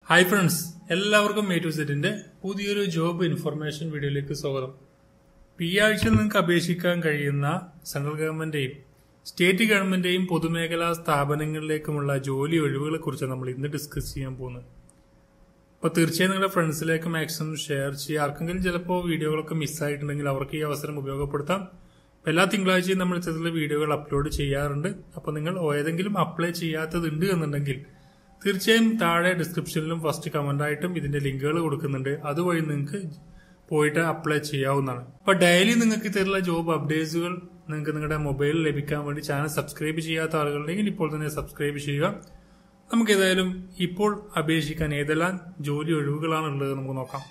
hi friends എല്ലാവർക്കും A to സെറ്റിന്റെ പുതിയൊരു ജോബ് ഇൻഫർമേഷൻ വീഡിയോയിലേക്ക് സ്വാഗതം ഇപ്പൊ ഈ ആഴ്ച നിങ്ങൾക്ക് അപേക്ഷിക്കാൻ കഴിയുന്ന സെൻട്രൽ ഗവൺമെന്റെയും സ്റ്റേറ്റ് ഗവൺമെന്റെയും പൊതുമേഖലാ സ്ഥാപനങ്ങളിലേക്കുമുള്ള ജോലി ഒഴിവുകളെ കുറിച്ച് നമ്മൾ ഇന്ന് ഡിസ്കസ് ചെയ്യാൻ പോകുന്നത് അപ്പൊ തീർച്ചയായും നിങ്ങളുടെ ഫ്രണ്ട്സിലേക്ക് മാക്സിമം ഷെയർ ചെയ്യുക ആർക്കെങ്കിലും ചിലപ്പോൾ വീഡിയോകളൊക്കെ മിസ്സായിട്ടുണ്ടെങ്കിൽ അവർക്ക് ഈ അവസരം ഉപയോഗപ്പെടുത്താം അപ്പൊ എല്ലാ തിങ്കളാഴ്ചയും നമ്മൾ ഇത്തരത്തിലുള്ള വീഡിയോകൾ അപ്ലോഡ് ചെയ്യാറുണ്ട് അപ്പൊ നിങ്ങൾ ഏതെങ്കിലും അപ്ലൈ ചെയ്യാത്തതുണ്ട് എന്നുണ്ടെങ്കിൽ തീർച്ചയായും താഴെ ഡിസ്ക്രിപ്ഷനിലും ഫസ്റ്റ് കമന്റ് ആയിട്ടും ഇതിന്റെ ലിങ്കുകൾ കൊടുക്കുന്നുണ്ട് അതുവഴി നിങ്ങൾക്ക് പോയിട്ട് അപ്ലൈ ചെയ്യാവുന്നതാണ് അപ്പൊ ഡെയിലി നിങ്ങൾക്ക് ഇത്തരത്തിലുള്ള ജോബ് അപ്ഡേറ്റ്സുകൾ നിങ്ങൾക്ക് നിങ്ങളുടെ മൊബൈലിൽ ലഭിക്കാൻ വേണ്ടി ചാനൽ സബ്സ്ക്രൈബ് ചെയ്യാത്ത ആളുകളുണ്ടെങ്കിൽ ഇപ്പോൾ തന്നെ സബ്സ്ക്രൈബ് ചെയ്യുക നമുക്ക് ഏതായാലും ഇപ്പോൾ അപേക്ഷിക്കാൻ ഏതെല്ലാം ജോലി ഒഴിവുകളാണ് ഉള്ളത് നമുക്ക് നോക്കാം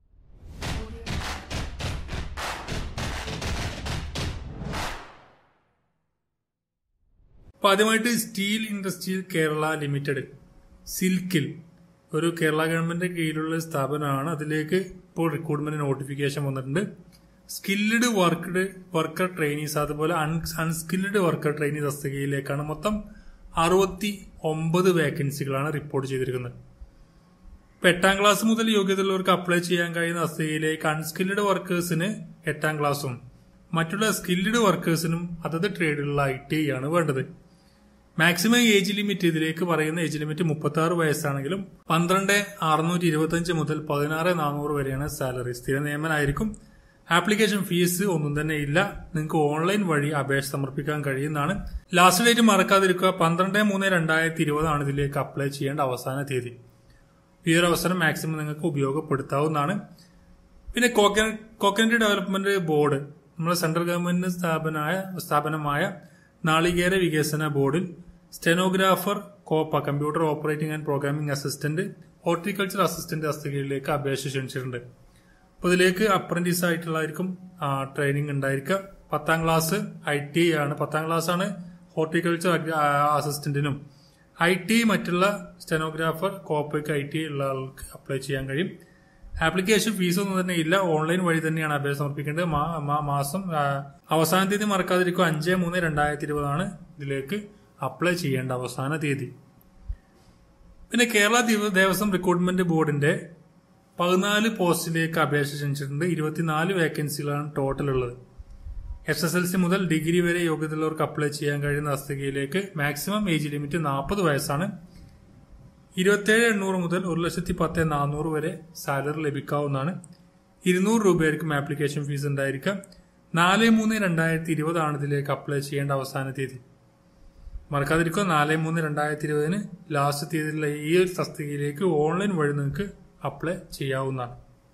അപ്പൊ ആദ്യമായിട്ട് സ്റ്റീൽ ഇൻഡസ്ട്രിയൽ കേരള ലിമിറ്റഡ് സിൽക്കിൽ ഒരു കേരള ഗവൺമെന്റ് കീഴിലുള്ള സ്ഥാപനമാണ് അതിലേക്ക് ഇപ്പോൾ റിക്രൂട്ട്മെന്റ് നോട്ടിഫിക്കേഷൻ വന്നിട്ടുണ്ട് സ്കിൽഡ് വർക്ക്ഡ് വർക്കർ ട്രെയിനീസ് അതുപോലെ അൺസ്കിൽഡ് വർക്കർ ട്രെയിനി തസ്തികയിലേക്കാണ് മൊത്തം അറുപത്തി ഒമ്പത് വേക്കൻസികളാണ് റിപ്പോർട്ട് ചെയ്തിരിക്കുന്നത് ഇപ്പൊ എട്ടാം ക്ലാസ് മുതൽ യോഗ്യതയുള്ളവർക്ക് അപ്ലൈ ചെയ്യാൻ കഴിയുന്ന തസ്തികയിലേക്ക് അൺസ്കിൽഡ് വർക്കേഴ്സിന് എട്ടാം ക്ലാസ്സും മറ്റുള്ള സ്കിൽഡ് വർക്കേഴ്സിനും അതത് ട്രേഡിലുള്ള ഐ ടി ആണ് വേണ്ടത് മാക്സിമം ഏജ് ലിമിറ്റ് ഇതിലേക്ക് പറയുന്ന ഏജ് ലിമിറ്റ് മുപ്പത്തി ആറ് വയസ്സാണെങ്കിലും പന്ത്രണ്ട് അറുന്നൂറ്റി ഇരുപത്തി മുതൽ പതിനാറ് നാനൂറ് വരെയാണ് സാലറി സ്ഥിര നിയമനായിരിക്കും ആപ്ലിക്കേഷൻ ഫീസ് ഒന്നും തന്നെ ഇല്ല നിങ്ങൾക്ക് ഓൺലൈൻ വഴി അപേക്ഷ സമർപ്പിക്കാൻ കഴിയുന്നതാണ് ലാസ്റ്റ് ഡേറ്റ് മറക്കാതിരിക്കുക പന്ത്രണ്ട് മൂന്ന് രണ്ടായിരത്തി ഇരുപതാണ് ഇതിലേക്ക് അപ്ലൈ ചെയ്യേണ്ട അവസാന തീയതി ഈ ഒരു അവസരം മാക്സിമം നിങ്ങൾക്ക് ഉപയോഗപ്പെടുത്താവുന്നതാണ് പിന്നെ കോക്കനറ്റ് ഡെവലപ്മെന്റ് ബോർഡ് നമ്മുടെ സെൻട്രൽ ഗവൺമെന്റ് സ്ഥാപനമായ സ്ഥാപനമായ നാളികേര വികസന ബോർഡിൽ stenographer COPA computer operating and programming assistant horticulture assistant തസ്തികയിലേക്ക് അപേക്ഷ ക്ഷണിച്ചിട്ടുണ്ട് അപ്പോൾ ഇതിലേക്ക് അപ്രന്റീസ് ആയിട്ടുള്ളതായിരിക്കും ട്രെയിനിങ് ഉണ്ടായിരിക്കുക പത്താം ക്ലാസ് ഐ ടി ആണ് പത്താം ക്ലാസ് ആണ് ഹോർട്ടിക്കൾച്ചർ അസിസ്റ്റന്റിനും ഐ ടി മറ്റുള്ള സ്റ്റെനോഗ്രാഫർ കോപ്പയ്ക്ക് ഐ ടി ഉള്ള ആൾക്ക് അപ്ലൈ ചെയ്യാൻ കഴിയും ആപ്ലിക്കേഷൻ ഫീസ് ഒന്നും തന്നെ ഇല്ല ഓൺലൈൻ വഴി തന്നെയാണ് അപേക്ഷ സമർപ്പിക്കേണ്ടത് മാസം അവസാന തീയതി മറക്കാതിരിക്കും അഞ്ച് മൂന്ന് രണ്ടായിരത്തി ഇരുപതാണ് ഇതിലേക്ക് അപ്ലൈ ചെയ്യേണ്ട അവസാന തീയതി പിന്നെ കേരള ദേവസ്വം റിക്രൂട്ട്മെന്റ് ബോർഡിന്റെ പതിനാല് പോസ്റ്റിലേക്ക് അപേക്ഷ ക്ഷണിച്ചിട്ടുണ്ട് ഇരുപത്തിനാല് വേക്കൻസികളാണ് ടോട്ടൽ ഉള്ളത് എസ് എസ് എൽ സി മുതൽ ഡിഗ്രി വരെ യോഗ്യതയുള്ളവർക്ക് അപ്ലൈ ചെയ്യാൻ കഴിയുന്ന തസ്തികയിലേക്ക് മാക്സിമം ഏജ് ലിമിറ്റ് നാൽപ്പത് വയസ്സാണ് ഇരുപത്തിയേഴ് എണ്ണൂറ് മുതൽ ഒരു ലക്ഷത്തി പത്ത് നാനൂറ് വരെ സാലറി ലഭിക്കാവുന്നതാണ് ഇരുന്നൂറ് രൂപയായിരിക്കും ആപ്ലിക്കേഷൻ ഫീസ് ഉണ്ടായിരിക്കുക നാല് മൂന്ന് രണ്ടായിരത്തി ഇരുപതാണ് ഇതിലേക്ക് അപ്ലൈ ചെയ്യേണ്ട അവസാന തീയതി മറക്കാതിരിക്കുക നാല് മൂന്ന് രണ്ടായിരത്തി ഇരുപതിന് ലാസ്റ്റ് തീയതിയിലുള്ള ഈ ഒരു തസ്തികയിലേക്ക് ഓൺലൈൻ വഴി നിങ്ങൾക്ക് അപ്ലൈ ചെയ്യാവുന്നതാണ്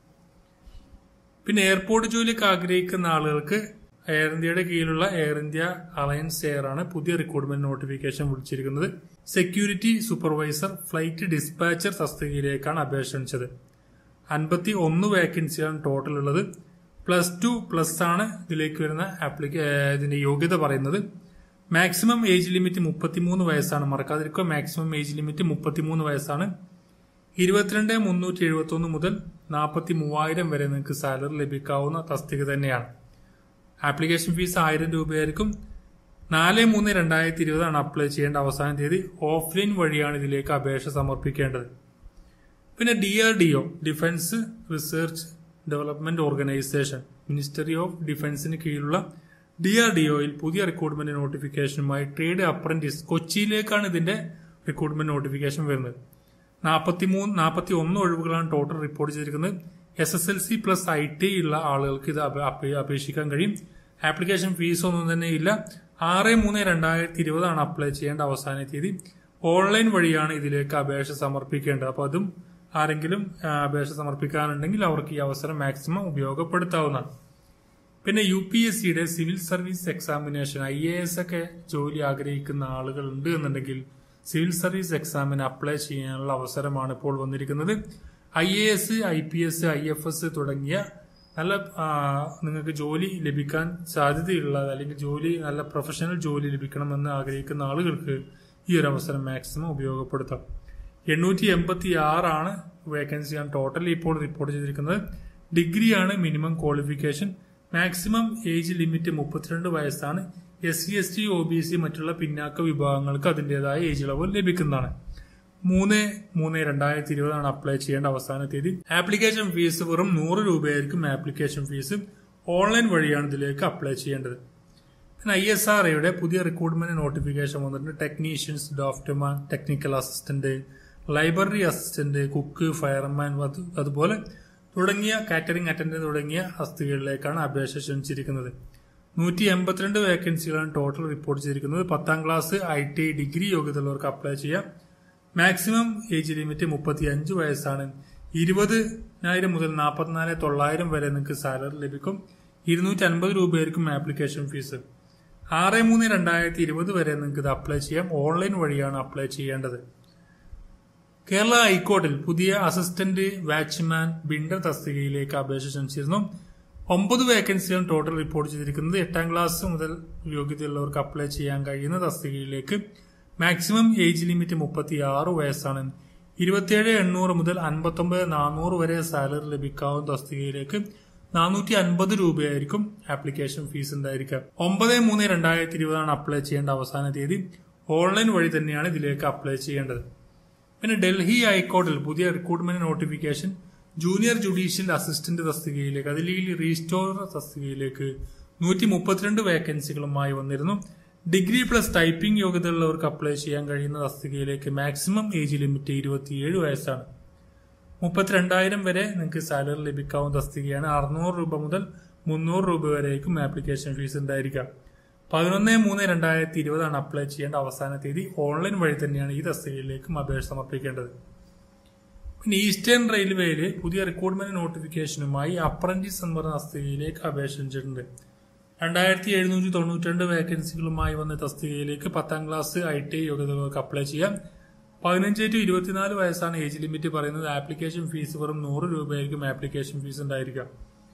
പിന്നെ എയർപോർട്ട് ജോലിക്ക് ആഗ്രഹിക്കുന്ന ആളുകൾക്ക് എയർ ഇന്ത്യയുടെ കീഴിലുള്ള എയർ ഇന്ത്യ അലയൻസ് എയർ ആണ് പുതിയ റിക്രൂട്ട്മെന്റ് നോട്ടിഫിക്കേഷൻ വിളിച്ചിരിക്കുന്നത് സെക്യൂരിറ്റി സൂപ്പർവൈസർ ഫ്ലൈറ്റ് ഡിസ്പാച്ചർ തസ്തികയിലേക്കാണ് അപേക്ഷ ക്ഷണിച്ചത് അൻപത്തി ഒന്ന് വേക്കൻസിയാണ് ടോട്ടൽ ഉള്ളത് പ്ലസ് ടു പ്ലസ് ആണ് ഇതിലേക്ക് വരുന്ന ആപ്ലിക്ക ഇതിന്റെ യോഗ്യത പറയുന്നത് മാക്സിമം ഏജ് ലിമിറ്റ് മുപ്പത്തിമൂന്ന് വയസ്സാണ് മറക്കാതിരിക്കുക മാക്സിമം ഏജ് ലിമിറ്റ് മുപ്പത്തിമൂന്ന് വയസ്സാണ് ഇരുപത്തിരണ്ട് മുന്നൂറ്റി എഴുപത്തി ഒന്ന് മുതൽ നാൽപ്പത്തി മൂവായിരം വരെ നിങ്ങൾക്ക് സാലറി ലഭിക്കാവുന്ന തസ്തിക തന്നെയാണ് ആപ്ലിക്കേഷൻ ഫീസ് ആയിരം രൂപയായിരിക്കും നാല് മൂന്ന് രണ്ടായിരത്തി ഇരുപതാണ് അപ്ലൈ ചെയ്യേണ്ട അവസാന തീയതി ഓഫ്ലൈൻ വഴിയാണ് ഇതിലേക്ക് അപേക്ഷ സമർപ്പിക്കേണ്ടത് പിന്നെ D R D O defence research development organisation ministry of ഡിഫൻസിന് കീഴിലുള്ള ഡി ആർ ഡി ഒയിൽ പുതിയ റിക്രൂട്ട്മെന്റ് നോട്ടിഫിക്കേഷനുമായി ട്രേഡ് അപ്രന്റീസ് കൊച്ചിയിലേക്കാണ് ഇതിന്റെ റിക്രൂട്ട്മെന്റ് നോട്ടിഫിക്കേഷൻ വരുന്നത് നാൽപ്പത്തി മൂന്ന് നാൽപ്പത്തി ഒന്ന് ഒഴിവുകളാണ് ടോട്ടൽ റിപ്പോർട്ട് ചെയ്തിരിക്കുന്നത് S S L C plus I T ഉള്ള ആളുകൾക്ക് ഇത് അപേക്ഷിക്കാൻ കഴിയും ആപ്ലിക്കേഷൻ ഫീസ് ഒന്നും തന്നെ ഇല്ല ആറ് മൂന്ന് രണ്ടായിരത്തി ഇരുപതാണ് അപ്ലൈ ചെയ്യേണ്ട അവസാന തീയതി ഓൺലൈൻ വഴിയാണ് ഇതിലേക്ക് അപേക്ഷ സമർപ്പിക്കേണ്ടത് അപ്പോൾ അതും ആരെങ്കിലും അപേക്ഷ സമർപ്പിക്കാനുണ്ടെങ്കിൽ അവർക്ക് ഈ അവസരം മാക്സിമം ഉപയോഗപ്പെടുത്താവുന്നതാണ് പിന്നെ യു പി എസ് സിയുടെ civil service examination I A S ഒക്കെ ജോലി ആഗ്രഹിക്കുന്ന ആളുകൾ ഉണ്ട് എന്നുണ്ടെങ്കിൽ സിവിൽ സർവീസ് എക്സാമിന് അപ്ലൈ ചെയ്യാനുള്ള അവസരമാണ് ഇപ്പോൾ വന്നിരിക്കുന്നത് I A S I P S I F S തുടങ്ങിയ നല്ല നിങ്ങൾക്ക് ജോലി ലഭിക്കാൻ സാധ്യതയുള്ള അല്ലെങ്കിൽ ജോലി നല്ല പ്രൊഫഷണൽ ജോലി ലഭിക്കണമെന്ന് ആഗ്രഹിക്കുന്ന ആളുകൾക്ക് ഈ ഒരു അവസരം മാക്സിമം ഉപയോഗപ്പെടുത്താം എണ്ണൂറ്റി എൺപത്തി ആറാണ് വേക്കൻസിയാണ് ടോട്ടൽ ഇപ്പോൾ റിപ്പോർട്ട് ചെയ്തിരിക്കുന്നത് ഡിഗ്രിയാണ് minimum qualification maximum age limit മുപ്പത്തിരണ്ട് വയസ്സാണ് S C S T O B C മറ്റുള്ള പിന്നാക്ക വിഭാഗങ്ങൾക്ക് അതിൻ്റെതായ ഏജ് ഇളവ് ലഭിക്കുന്നതാണ് മൂന്ന് മൂന്ന് രണ്ടായിരത്തി ഇരുപതാണ് അപ്ലൈ ചെയ്യേണ്ട അവസാന തീയതി ആപ്ലിക്കേഷൻ ഫീസ് വെറും നൂറ് രൂപയായിരിക്കും ആപ്ലിക്കേഷൻ ഫീസ് ഓൺലൈൻ വഴിയാണ് ഇതിലേക്ക് അപ്ലൈ ചെയ്യേണ്ടത് പിന്നെ ഐ എസ് ആർ ഐയുടെ പുതിയ റിക്രൂട്ട്മെന്റ് നോട്ടിഫിക്കേഷൻ വന്നിട്ടുണ്ട് ടെക്നീഷ്യൻസ് ഡോക്ടർമാൻ technical assistant library assistant cook fireman അത് അതുപോലെ തുടങ്ങിയ കാറ്ററിംഗ് അറ്റൻഡന്റ് തുടങ്ങിയ തസ്തികകളിലേക്കാണ് അപേക്ഷ ക്ഷണിച്ചിരിക്കുന്നത് നൂറ്റി എൺപത്തിരണ്ട് വേക്കൻസികളാണ് ടോട്ടൽ റിപ്പോർട്ട് ചെയ്തിരിക്കുന്നത് പത്താം ക്ലാസ് ഐ ടി ഡിഗ്രി യോഗ്യതയുള്ളവർക്ക് അപ്ലൈ ചെയ്യാം മാക്സിമം ഏജ് ലിമിറ്റ് മുപ്പത്തി അഞ്ച് വയസ്സാണ് ഇരുപതിനായിരം മുതൽ നാൽപ്പത്തിനാല് തൊള്ളായിരം വരെ നിങ്ങൾക്ക് സാലറി ലഭിക്കും ഇരുന്നൂറ്റി അൻപത് രൂപയായിരിക്കും ആപ്ലിക്കേഷൻ ഫീസ് ആറ് മൂന്ന് രണ്ടായിരത്തി ഇരുപത് വരെ നിങ്ങൾക്ക് ഇത് അപ്ലൈ ചെയ്യാം ഓൺലൈൻ വഴിയാണ് അപ്ലൈ ചെയ്യേണ്ടത് കേരള ഹൈക്കോർട്ടിൽ പുതിയ അസിസ്റ്റന്റ് വാച്ച്മാൻ ബിൽഡർ തസ്തികയിലേക്ക് അപേക്ഷ ക്ഷണിച്ചിരുന്നു ഒമ്പത് വേക്കൻസികൾ ടോട്ടൽ റിപ്പോർട്ട് ചെയ്തിരിക്കുന്നത് എട്ടാം ക്ലാസ് മുതൽ യോഗ്യതയുള്ളവർക്ക് അപ്ലൈ ചെയ്യാൻ കഴിയുന്ന തസ്തികയിലേക്ക് മാക്സിമം ഏജ് ലിമിറ്റ് മുപ്പത്തി ആറ് വയസ്സാണ് ഇരുപത്തിയേഴ് എണ്ണൂറ് മുതൽ അൻപത്തൊമ്പത് നാനൂറ് വരെ സാലറി ലഭിക്കാവുന്ന തസ്തികയിലേക്ക് നാനൂറ്റി അൻപത് രൂപയായിരിക്കും ആപ്ലിക്കേഷൻ ഫീസ് ഉണ്ടായിരിക്കുക ഒമ്പത് മൂന്ന് രണ്ടായിരത്തി ഇരുപതാണ് അപ്ലൈ ചെയ്യേണ്ട അവസാന തീയതി ഓൺലൈൻ വഴി തന്നെയാണ് ഇതിലേക്ക് അപ്ലൈ ചെയ്യേണ്ടത് പിന്നെ ഡൽഹി ഹൈക്കോർട്ടിൽ പുതിയ recruitment notification junior judicial assistant തസ്തികയിലേക്ക് അതിൽ റീസ്റ്റോർ തസ്തികയിലേക്ക് നൂറ്റി മുപ്പത്തിരണ്ട് വേക്കൻസികളുമായി വന്നിരുന്നു ഡിഗ്രി പ്ലസ് ടൈപ്പിംഗ് യോഗ്യതയുള്ളവർക്ക് അപ്ലൈ ചെയ്യാൻ കഴിയുന്ന തസ്തികയിലേക്ക് മാക്സിമം ഏജ് ലിമിറ്റ് ഇരുപത്തിയേഴ് വയസ്സാണ് മുപ്പത്തിരണ്ടായിരം വരെ നിങ്ങൾക്ക് സാലറി ലഭിക്കാവുന്ന തസ്തികയാണ് അറുന്നൂറ് രൂപ മുതൽ മുന്നൂറ് രൂപ വരേക്കും ആപ്ലിക്കേഷൻ ഫീസ് ഉണ്ടായിരിക്കാം പതിനൊന്ന് മൂന്ന് രണ്ടായിരത്തി ഇരുപതാണ് അപ്ലൈ ചെയ്യേണ്ട അവസാന തീയതി ഓൺലൈൻ വഴി തന്നെയാണ് ഈ തസ്തികയിലേക്കും അപേക്ഷ സമർപ്പിക്കേണ്ടത് പിന്നെ ഈസ്റ്റേൺ റെയിൽവേയിലെ പുതിയ റിക്രൂട്ട്മെന്റ് നോട്ടിഫിക്കേഷനുമായി അപ്രന്റീസ് എന്ന് പറഞ്ഞ തസ്തികയിലേക്ക് അപേക്ഷ ക്ഷണിച്ചിട്ടുണ്ട് രണ്ടായിരത്തി എഴുന്നൂറ്റി തൊണ്ണൂറ്റി രണ്ട് വേക്കൻസികളുമായി വന്ന തസ്തികയിലേക്ക് പത്താം ക്ലാസ് ഐ ടി യോഗ്യതകൾക്ക് അപ്ലൈ ചെയ്യാം പതിനഞ്ച് ടു ഇരുപത്തിനാല് വയസ്സാണ് ഏജ് ലിമിറ്റ് പറയുന്നത് ആപ്ലിക്കേഷൻ ഫീസ് വെറും നൂറ് രൂപയായിരിക്കും ആപ്ലിക്കേഷൻ ഫീസ് ഉണ്ടായിരിക്കുക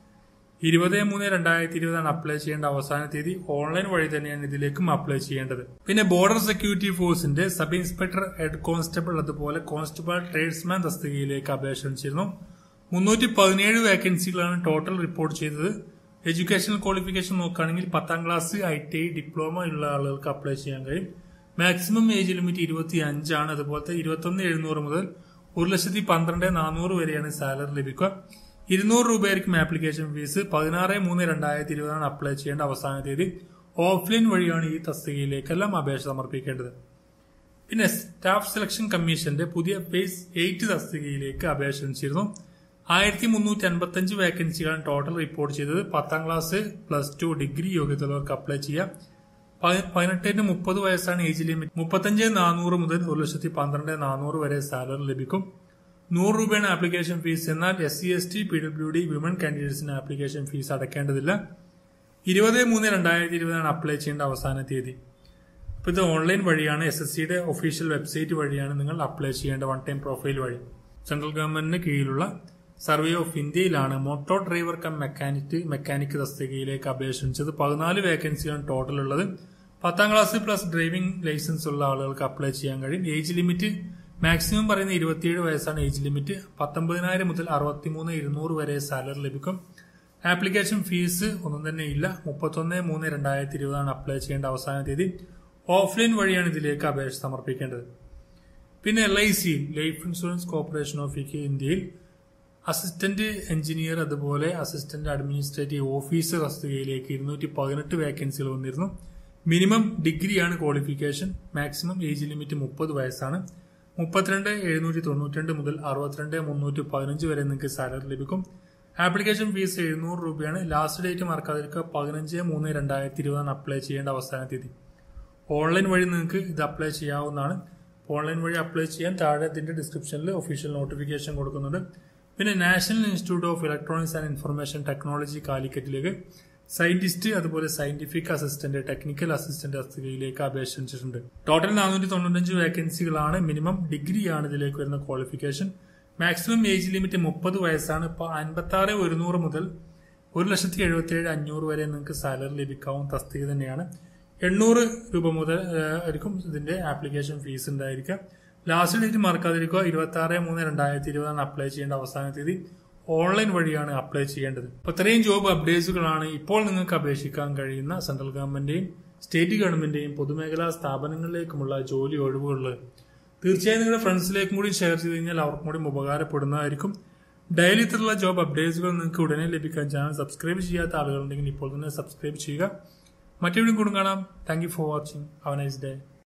ഇരുപത് മൂന്ന് രണ്ടായിരത്തി ഇരുപതാണ് അപ്ലൈ ചെയ്യേണ്ട അവസാന തീയതി ഓൺലൈൻ വഴി തന്നെയാണ് ഇതിലേക്കും അപ്ലൈ ചെയ്യേണ്ടത് പിന്നെ ബോർഡർ സെക്യൂരിറ്റി ഫോഴ്സിന്റെ സബ് ഇൻസ്പെക്ടർ ഹെഡ് കോൺസ്റ്റബിൾ അതുപോലെ കോൺസ്റ്റബിൾ ട്രേഡ്സ്മാൻ തസ്തികയിലേക്ക് അപേക്ഷ ക്ഷണിച്ചിരുന്നു മുന്നൂറ്റി പതിനേഴ് വേക്കൻസികളാണ് ടോട്ടൽ റിപ്പോർട്ട് ചെയ്തത് എഡ്യൂക്കേഷണൽ ക്വാളിഫിക്കേഷൻ നോക്കുകയാണെങ്കിൽ പത്താം class I T I diploma ഉള്ള ആളുകൾക്ക് അപ്ലൈ ചെയ്യാൻ കഴിയും മാക്സിമം ഏജ് ലിമിറ്റ് ഇരുപത്തി അഞ്ചാണ് അതുപോലത്തെ ഇരുപത്തൊന്ന് എഴുന്നൂറ് മുതൽ ഒരു ലക്ഷത്തി പന്ത്രണ്ട് നാനൂറ് വരെയാണ് സാലറി ലഭിക്കുക ഇരുന്നൂറ് രൂപയായിരിക്കും ആപ്ലിക്കേഷൻ ഫീസ് പതിനാറ് മൂന്ന് രണ്ടായിരത്തി ഇരുപതാണ് അപ്ലൈ ചെയ്യേണ്ട അവസാന തീയതി ഓഫ്ലൈൻ വഴിയാണ് ഈ തസ്തികയിലേക്കെല്ലാം അപേക്ഷ സമർപ്പിക്കേണ്ടത് പിന്നെ സ്റ്റാഫ് സെലക്ഷൻ കമ്മീഷന്റെ പുതിയ ഫേസ് എയ്റ്റ് തസ്തികയിലേക്ക് അപേക്ഷ ക്ഷണിച്ചിരുന്നു ആയിരത്തി മുന്നൂറ്റി അൻപത്തി അഞ്ച് വേക്കൻസികളാണ് ടോട്ടൽ റിപ്പോർട്ട് ചെയ്തത് പത്താം ക്ലാസ് പ്ലസ് ടു ഡിഗ്രി യോഗ്യതയുള്ളവർക്ക് അപ്ലൈ ചെയ്യാം പതിനെട്ടിന് മുപ്പത് വയസ്സാണ് ഏജ് ലിമിറ്റ് മുപ്പത്തഞ്ച് നാനൂറ് മുതൽ ഒരു ലക്ഷത്തി പന്ത്രണ്ട് നാനൂറ് വരെ സാലറി ലഭിക്കും നൂറ് രൂപയാണ് ആപ്ലിക്കേഷൻ ഫീസ് എന്നാൽ S C S T P W D women കാൻഡിഡേറ്റ്സിന് ആപ്ലിക്കേഷൻ ഫീസ് അടയ്ക്കേണ്ടതില്ല ഇരുപത് മൂന്ന് രണ്ടായിരത്തി ഇരുപതാണ് അപ്ലൈ ചെയ്യേണ്ട അവസാന തീയതി അപ്പോൾ ഇത് ഓൺലൈൻ വഴിയാണ് എസ് എസ് സിയുടെ ഒഫീഷ്യൽ വെബ്സൈറ്റ് വഴിയാണ് നിങ്ങൾ അപ്ലൈ ചെയ്യേണ്ട വൺ ടൈം പ്രൊഫൈൽ വഴി സെൻട്രൽ ഗവൺമെന്റിന് കീഴിലുള്ള സർവേ ഓഫ് ഇന്ത്യയിലാണ് motor driver cum mechanic mechanic തസ്തികയിലേക്ക് അപേക്ഷിച്ചത് പതിനാല് വേക്കൻസിയാണ് ടോട്ടൽ ഉള്ളത് പത്താം ക്ലാസ് പ്ലസ് ഡ്രൈവിംഗ് ലൈസൻസ് ഉള്ള ആളുകൾക്ക് അപ്ലൈ ചെയ്യാൻ കഴിയും ഏജ് ലിമിറ്റ് മാക്സിമം പറയുന്ന ഇരുപത്തിയേഴ് വയസ്സാണ് ഏജ് ലിമിറ്റ് പത്തൊമ്പതിനായിരം മുതൽ അറുപത്തിമൂന്ന് ഇരുന്നൂറ് വരെ സാലറി ലഭിക്കും ആപ്ലിക്കേഷൻ ഫീസ് ഒന്നും തന്നെ ഇല്ല മുപ്പത്തൊന്ന് മൂന്ന് രണ്ടായിരത്തി ഇരുപതാണ് അപ്ലൈ ചെയ്യേണ്ട അവസാന തീയതി ഓഫ്ലൈൻ വഴിയാണ് ഇതിലേക്ക് അപേക്ഷ സമർപ്പിക്കേണ്ടത് പിന്നെ L I C life insurance corporation of ഇന്ത്യയിൽ അസിസ്റ്റന്റ് എഞ്ചിനീയർ അതുപോലെ അസിസ്റ്റന്റ് അഡ്മിനിസ്ട്രേറ്റീവ് ഓഫീസർ തസ്തികയിലേക്ക് ഇരുന്നൂറ്റി പതിനെട്ട് വേക്കൻസികൾ വന്നിരുന്നു മിനിമം ഡിഗ്രിയാണ് ക്വാളിഫിക്കേഷൻ മാക്സിമം ഏജ് ലിമിറ്റ് മുപ്പത് വയസ്സാണ് മുപ്പത്തിരണ്ട് എഴുന്നൂറ്റി തൊണ്ണൂറ്റിരണ്ട് മുതൽ അറുപത്തിരണ്ട് മുന്നൂറ്റി പതിനഞ്ച് വരെ നിങ്ങൾക്ക് സാലറി ലഭിക്കും ആപ്ലിക്കേഷൻ ഫീസ് എഴുന്നൂറ് രൂപയാണ് ലാസ്റ്റ് ഡേറ്റ് മറക്കാതിരിക്കുക പതിനഞ്ച് മൂന്ന് രണ്ടായിരത്തി ഇരുപതാണ് അപ്ലൈ ചെയ്യേണ്ട അവസാന തീയതി ഓൺലൈൻ വഴി നിങ്ങൾക്ക് ഇത് അപ്ലൈ ചെയ്യാവുന്നതാണ് ഓൺലൈൻ വഴി അപ്ലൈ ചെയ്യാൻ താഴെ ഇതിന്റെ ഡിസ്ക്രിപ്ഷനിൽ ഒഫീഷ്യൽ നോട്ടിഫിക്കേഷൻ കൊടുക്കുന്നുണ്ട് പിന്നെ national institute of electronics and information technology കാലിക്കറ്റിലേക്ക് സയന്റിസ്റ്റ് അതുപോലെ സയന്റിഫിക് അസിസ്റ്റന്റ് ടെക്നിക്കൽ അസിസ്റ്റന്റ് തസ്തികയിലേക്ക് അപേക്ഷിച്ചിട്ടുണ്ട് ടോട്ടൽ നാനൂറ്റി തൊണ്ണൂറ്റഞ്ച് വേക്കൻസികളാണ് മിനിമം ഡിഗ്രിയാണ് ഇതിലേക്ക് വരുന്ന ക്വാളിഫിക്കേഷൻ മാക്സിമം ഏജ് ലിമിറ്റ് മുപ്പത് വയസ്സാണ് ഇപ്പൊ അൻപത്തി ആറ് ഒരുന്നൂറ് മുതൽ ഒരു ലക്ഷത്തി എഴുപത്തി ഏഴ് അഞ്ഞൂറ് വരെ നിങ്ങൾക്ക് സാലറി ലഭിക്കാവുന്ന തസ്തിക തന്നെയാണ് എണ്ണൂറ് രൂപ മുതൽ ആയിരിക്കും ഇതിന്റെ ആപ്ലിക്കേഷൻ ഫീസ് ഉണ്ടായിരിക്കുക ലാസ്റ്റ് ഡേറ്റ് മറക്കാതിരിക്കുക ഇരുപത്തി ആറ് മൂന്ന് രണ്ടായിരത്തി ഇരുപതാണ് അപ്ലൈ ചെയ്യേണ്ട അവസാന തീയതി ഓൺലൈൻ വഴിയാണ് അപ്ലൈ ചെയ്യേണ്ടത് അപ്പൊ ഇത്രയും ജോബ് അപ്ഡേറ്റ്സുകളാണ് ഇപ്പോൾ നിങ്ങൾക്ക് അപേക്ഷിക്കാൻ കഴിയുന്ന സെൻട്രൽ ഗവൺമെന്റിന്റെയും സ്റ്റേറ്റ് ഗവൺമെന്റിന്റെയും പൊതുമേഖലാ സ്ഥാപനങ്ങളിലേക്കുമുള്ള ജോലി ഒഴിവുകൾ തീർച്ചയായും നിങ്ങളുടെ ഫ്രണ്ട്സിലേക്കും കൂടി ഷെയർ ചെയ്ത് കഴിഞ്ഞാൽ അവർക്കും കൂടി ഉപകാരപ്പെടുന്നതായിരിക്കും ഡെയിലി ഇത്തരത്തിലുള്ള ജോബ് അപ്ഡേറ്റ്സുകൾ നിങ്ങൾക്ക് ഉടനെ ലഭിക്കാൻ ചാനൽ സബ്സ്ക്രൈബ് ചെയ്യാത്ത ആളുകളുണ്ടെങ്കിൽ ഇപ്പോൾ തന്നെ സബ്സ്ക്രൈബ് ചെയ്യുക മറ്റെവിടെയും കൂടും കാണാം thank you for watching have nice day